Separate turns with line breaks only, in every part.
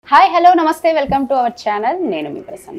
Hi hello నమస్తే welcome to our channel నేను మీ ప్రసన్న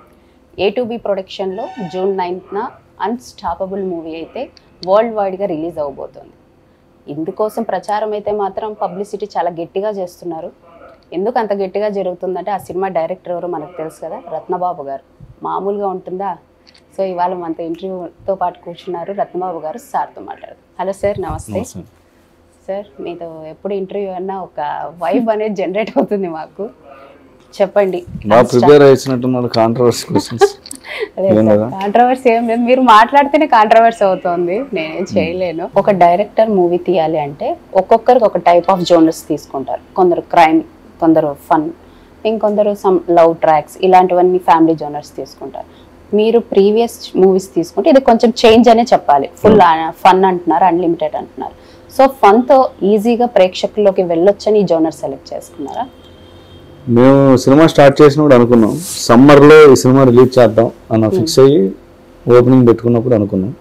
ఏ టు బి ప్రొడక్షన్లో జూన్ నైన్త్న అన్స్టాపబుల్ మూవీ అయితే వరల్డ్ వైడ్గా రిలీజ్ అవ్వబోతోంది ఇందుకోసం ప్రచారం అయితే మాత్రం పబ్లిసిటీ చాలా గట్టిగా చేస్తున్నారు ఎందుకు అంత గట్టిగా జరుగుతుందంటే ఆ సినిమా డైరెక్టర్ ఎవరో మనకు తెలుసు కదా రత్నబాబు గారు మామూలుగా ఉంటుందా సో ఇవాళ మనతో ఇంటర్వ్యూతో పాటు కూర్చున్నారు రత్నబాబు గారు సార్తో మాట్లాడదు హలో సార్ నమస్తే సార్ మీతో ఎప్పుడు ఇంటర్వ్యూ అన్నా ఒక వైబ్ అనేది జనరేట్ అవుతుంది మాకు చెప్పండి
బాగా ప్రిపేర్ అయినట్టున్నారు కాంట్రవర్సీ క్వశ్చన్స్ ఏం లేదా?
కాంట్రవర్సీ ఏం లేదు మీరు మాట్లాడితేనే కాంట్రవర్సీ అవుతుంది నేనేం చేయలేను ఒక డైరెక్టర్ మూవీ తీయాలి అంటే ఒక్కొక్కరికి ఒక టైప్ ఆఫ్ జోనర్స్ తీసుకుంటారు కొందరు క్రైమ్ కొందరు ఫన్ ఇంకొందరు సమ్ లవ్ ట్రాక్స్ ఇలాంటివన్నీ ఫ్యామిలీ జోనర్స్ తీసుకుంటారు మీరు ప్రీవియస్ మూవీస్ తీసుకుంటే ఇది కొంచెం చేంజ్ అనే చెప్పాలి ఫుల్ ఫన్ అంటున్నారు అన్లిమిటెడ్ అంటున్నారు సో ఫన్తో ఈజీగా ప్రేక్షకుల్లోకి వెళ్ళొచ్చని ఈ జోనర్ సెలెక్ట్ చేసుకున్నారా
మేము సినిమా స్టార్ట్ చేసినప్పుడు అనుకున్నాం సమ్మర్లో ఈ సినిమా రిలీజ్ చేద్దాం అన్న ఫిక్స్ అయ్యి ఓపెనింగ్ పెట్టుకున్నప్పుడు అనుకున్నాం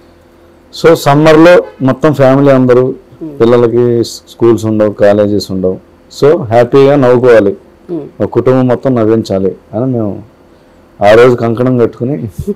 సో సమ్మర్లో మొత్తం ఫ్యామిలీ అందరూ పిల్లలకి స్కూల్స్ ఉండవు కాలేజెస్ ఉండవు సో హ్యాపీగా నవ్వుకోవాలి
Hmm.
ఒక కుటుంబం మొత్తం నవ్వించాలి అని మేము ఆ రోజు కంకణం కట్టుకుని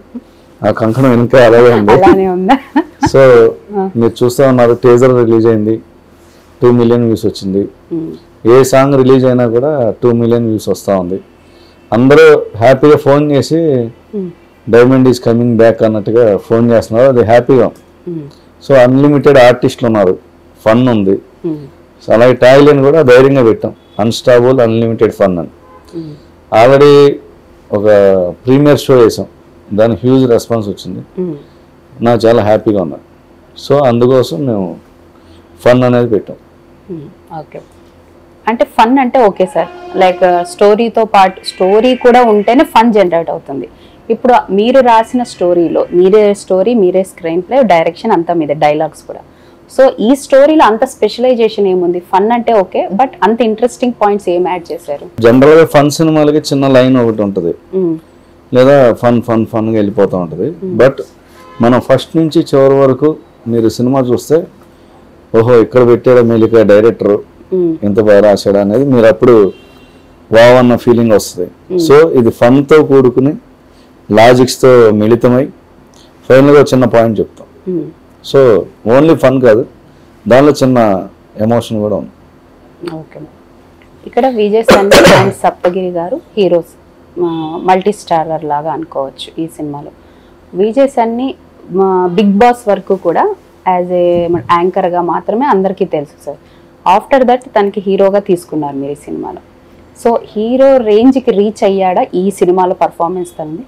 ఆ కంకణం వెనక అలాగే ఉంది
అలానే ఉందా
సో మీరు చూస్తా ఉన్నారు టేజర్ రిలీజ్ అయింది టూ మిలియన్ వ్యూస్ వచ్చింది
Hmm.
ఏ సాంగ్ రిలీజ్ అయినా కూడా టూ మిలియన్ వ్యూస్ వస్తూ ఉంది అందరూ హ్యాపీగా ఫోన్ చేసి
Hmm.
Diamond is coming back అన్నట్టుగా ఫోన్ చేస్తున్నారు అది హ్యాపీగా
Hmm.
సో అన్లిమిటెడ్ ఆర్టిస్టులు ఉన్నారు ఫన్ ఉంది
Hmm.
సో అలాగే ట్యాగ్లైన్ కూడా ధైర్యంగా పెట్టాం అన్స్టాబుల్ అన్లిమిటెడ్ ఫన్ అని
Hmm.
ఆల్రెడీ ఒక ప్రీమియర్ షో చేసాం దానికి హ్యూజ్ రెస్పాన్స్ వచ్చింది
Hmm.
నాకు చాలా హ్యాపీగా ఉంది సో అందుకోసం మేము ఫన్ అనేది పెట్టాం
ఓకే అంటే ఫన్ అంటే ఓకే సార్ లైక్ స్టోరీతో పాటు స్టోరీ కూడా ఉంటేనే ఫన్ జనరేట్ అవుతుంది ఇప్పుడు మీరు రాసిన స్టోరీలో మీరే స్టోరీ మీరే స్క్రీన్ ప్లే డైరెక్షన్ అంతా మీదే డైలాగ్స్ కూడా సో ఈ స్టోరీలో అంత స్పెషలైజేషన్ ఏముంది ఫన్ అంటే ఓకే బట్ అంత ఇంట్రెస్టింగ్ పాయింట్స్ ఏం యాడ్ చేశారు
జనరల్గా ఫన్ సినిమాలకి చిన్న లైన్ ఒకటి ఉంటుంది
మ్మ్.
లేదా ఫన్ ఫన్ ఫన్గా వెళ్ళిపోతూ ఉంటుంది బట్ మనం ఫస్ట్ నుంచి చివరి వరకు మీరు సినిమా చూస్తే ఓహో ఇక్కడ పెట్టాడా మెలిక డైరెక్టర్
మ్మ్.
ఎంత బాగా రాశాడా అనేది మీరు అప్పుడు వావ్ అన్న ఫీలింగ్ వస్తుంది సో ఇది ఫన్తో కూడుకుని లాజిక్స్తో మిళితమై ఫైనల్గా చిన్న పాయింట్ చెప్తాం
మ్మ్.
సో ఓన్లీ ఫన్ కాదు దానిలో చిన్న ఎమోషన్ కూడా ఉంది
ఓకే ఇక్కడ విజయ్ సన్నీ అండ్ సప్తగిరి గారు హీరోస్ మల్టీ స్టారర్ లాగా అనుకోవచ్చు ఈ సినిమాలో విజయ్ సన్నీ బిగ్ బాస్ వరకు కూడా యాజ్ ఏ యాంకర్గా మాత్రమే అందరికీ తెలుసు సార్ ఆఫ్టర్ దట్ తనకి హీరోగా తీసుకున్నారు మీరు ఈ సినిమాలో సో హీరో రేంజ్కి రీచ్ అయ్యాడా ఈ సినిమాలో పర్ఫార్మెన్స్ తనది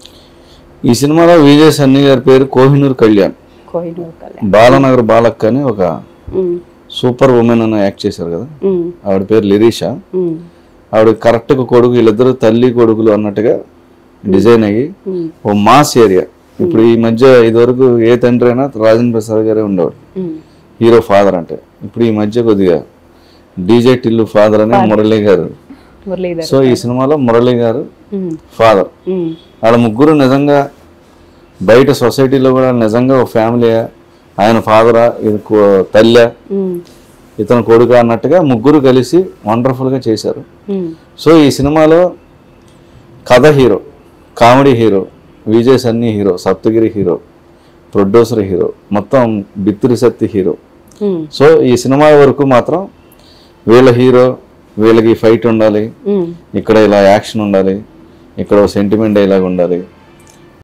ఈ సినిమాలో విజయ్ సన్నీ గారి పేరు కోహినూర్ కళ్యాణ్
కోహినూర్ కళ్యాణ్
బాలనగర్ బాలక్ అని ఒక
ఉమ్,
సూపర్ ఉమెన్ అని యాక్ట్ చేశారు కదా
ఉమ్,
ఆవిడ పేరు లిరీషా
ఉమ్,
ఆవిడ కరెక్ట్గా కొడుకు వీళ్ళిద్దరు తల్లి కొడుకులు అన్నట్టుగా డిజైన్ అయ్యి
ఉమ్,
ఓ మాస్ ఏరియా ఇప్పుడు ఈ మధ్య ఇదివరకు ఏ తండ్రి అయినా రాజేంద్ర ప్రసాద్ గారే ఉండేవాడు
ఉమ్,
హీరో ఫాదర్ అంటే ఇప్పుడు ఈ మధ్య కొద్దిగా డీజే టిల్లు ఫాదర్ అని మురళీ గారు
మురళీధర్
సో ఈ సినిమాలో మురళీ గారు
ఉమ్,
ఫాదర్
ఉమ్,
వాళ్ళ ముగ్గురు నిజంగా బయట సొసైటీలో కూడా నిజంగా ఒక ఫ్యామిలీ ఆయన ఫాదరా ఇది కో- తల్లి
ఉమ్,
ఇతను కొడుకు అన్నట్టుగా ముగ్గురు కలిసి వండర్ఫుల్గా చేశారు
ఉమ్,
సో ఈ సినిమాలో కథ hero comedy hero Vijay Sunny hero Saptagiri hero producer hero మొత్తం బిత్తిరి సత్తి హీరో
ఉమ్,
సో ఈ సినిమా వరకు మాత్రం వీళ్ళ హీరో వీళ్ళకి ఫైట్ ఉండాలి
ఉమ్,
ఇక్కడ ఇలా యాక్షన్ ఉండాలి ఇక్కడ సెంటిమెంట్ డైలాగ్ ఉండాలి